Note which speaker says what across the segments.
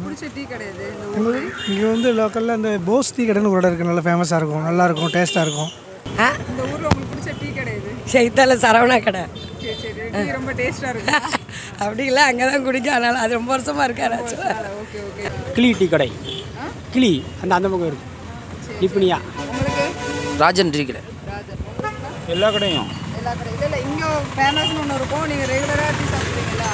Speaker 1: பிடிச்ச டீ கடை எது இந்த ஊர்ல
Speaker 2: இங்கே வந்து லோக்கலில் அந்த போஸ் டீ கடைன்னு ஒரு இடம் இருக்குது நல்லா ஃபேமஸாக இருக்கும் நல்லாயிருக்கும் டேஸ்ட்டாக இருக்கும்
Speaker 3: ஆ
Speaker 1: இந்த ஊர்ல உங்களுக்கு பிடிச்ச டீ கடை எது
Speaker 3: செய்தால சரவணா கடை
Speaker 1: சரி சரி டீ ரொம்ப டேஸ்டா இருக்கும்
Speaker 3: அப்படி இல்லை அங்கே தான் குடிக்கும் அதனால் அது ரொம்ப வருஷமாக இருக்காரு
Speaker 1: ஓகே ஓகே
Speaker 4: கிளி டீ கடை கிளி அந்த அந்த பக்கம் இருக்கு லிப்பினியா
Speaker 1: உங்களுக்கு
Speaker 5: ராஜன் டீ கடை
Speaker 1: ராஜன் உங்களுக்கு
Speaker 4: எல்லா கடையும்
Speaker 1: எல்லா கடை இல்லை இல்லை இங்கே ஃபேமஸ்னு ஒன்று இருக்கும் நீங்கள் ரெகுலராக டீ சாப்பிடுவீங்களா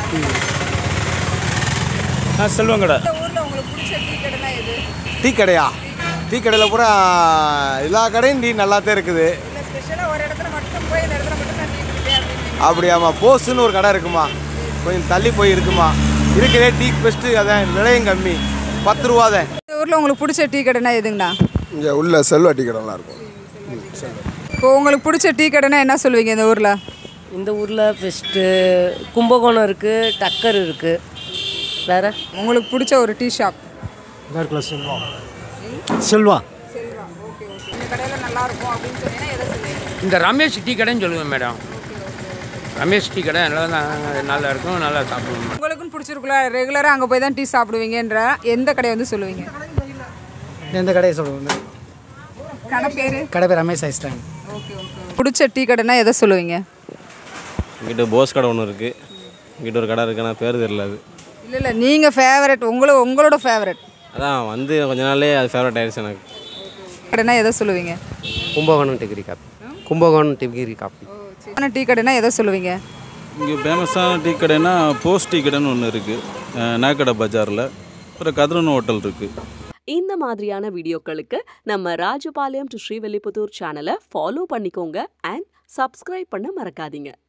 Speaker 4: ஆ செல்வம் கடை
Speaker 1: இந்த ஊரில் உங்களுக்கு பிடிச்ச டீ கடைனா எது
Speaker 6: டீ கடையா டீ கடையில் பூரா எல்லா கடையும் டீ நல்லா தான் இருக்குது
Speaker 1: இல்லை ஸ்பெஷலாக ஒரு இடத்துல மட்டும் போய் இந்த இடத்துல மட்டும் நான் டீ குடிப்பேன் அப்படின்னு
Speaker 6: அப்படியாம்மா போஸ்ன்னு ஒரு கடை இருக்குமா கொஞ்சம் தள்ளி போய் இருக்குமா இருக்கிறே டீ பெஸ்ட்டு அதான் விலையும் கம்மி பத்து ரூபா தான்
Speaker 1: இந்த ஊரில் உங்களுக்கு பிடிச்ச டீ கடைனா எதுங்கண்ணா
Speaker 7: இங்கே உள்ள செல்வா டீ கடைலாம் இருக்கும்
Speaker 1: இப்போ உங்களுக்கு பிடிச்ச டீ கடைனா என்ன சொல்லுவீங்க இந்த ஊரில்
Speaker 8: இந்த ஊரில் ஃபஸ்ட்டு கும்பகோணம் இருக்குது டக்கர் இருக்குது வேறு
Speaker 1: உங்களுக்கு பிடிச்ச ஒரு டீ ஷாப்
Speaker 2: இருக்குல்ல செல்வா செல்வா
Speaker 1: செல்வா ஓகே ஓகே இந்த கடையில் நல்லா இருக்கும் அப்படின்னு சொன்னீங்கன்னா எதை சொல்லுவீங்க
Speaker 5: இந்த ரமேஷ் டீ கடைன்னு சொல்லுவேன் மேடம் ரமேஷ் டீ கடை நல்லா தான் நல்லா இருக்கும் நல்லா சாப்பிடுவோம்
Speaker 1: உங்களுக்கும் பிடிச்சிருக்குல்ல ரெகுலராக அங்கே போய் தான் டீ சாப்பிடுவீங்கன்ற எந்த கடையை வந்து சொல்லுவீங்க
Speaker 2: எந்த கடையை சொல்லுவோம்
Speaker 1: கடை பேர்
Speaker 2: கடை பேர் Ramesh ice stand
Speaker 1: okay okay பிடிச்ச டீ கடைனா எதை சொல்லுவீங்க
Speaker 9: இங்கிட்ட போஸ் கடை ஒன்று இருக்குது இங்கிட்ட ஒரு கடை இருக்குது ஆனால் பேர் தெரியல அது
Speaker 1: இல்லை இல்லை நீங்கள் ஃபேவரட் உங்களோ உங்களோட ஃபேவரட்
Speaker 9: அதான் வந்து கொஞ்ச நாள்லே அது ஃபேவரட் ஆயிடுச்சு எனக்கு
Speaker 1: கடைனா எதை சொல்லுவீங்க
Speaker 5: Kumbakonam degree coffee Kumbakonam degree coffee
Speaker 1: ஆனால் டீ கடைனா எதை சொல்லுவீங்க
Speaker 10: இங்கே ஃபேமஸான டீ கடைனா போஸ்ட் டீ கடைன்னு ஒன்று இருக்குது நாக்கடை பஜாரில் அப்புறம் கதிரன் ஹோட்டல் இருக்குது
Speaker 11: இந்த மாதிரியான வீடியோக்களுக்கு நம்ம ராஜபாளையம் டு ஸ்ரீவில்லிபுத்தூர் சேனலை ஃபாலோ பண்ணிக்கோங்க அண்ட் சப்ஸ்கிரைப் பண்ண மறக்காதீங்க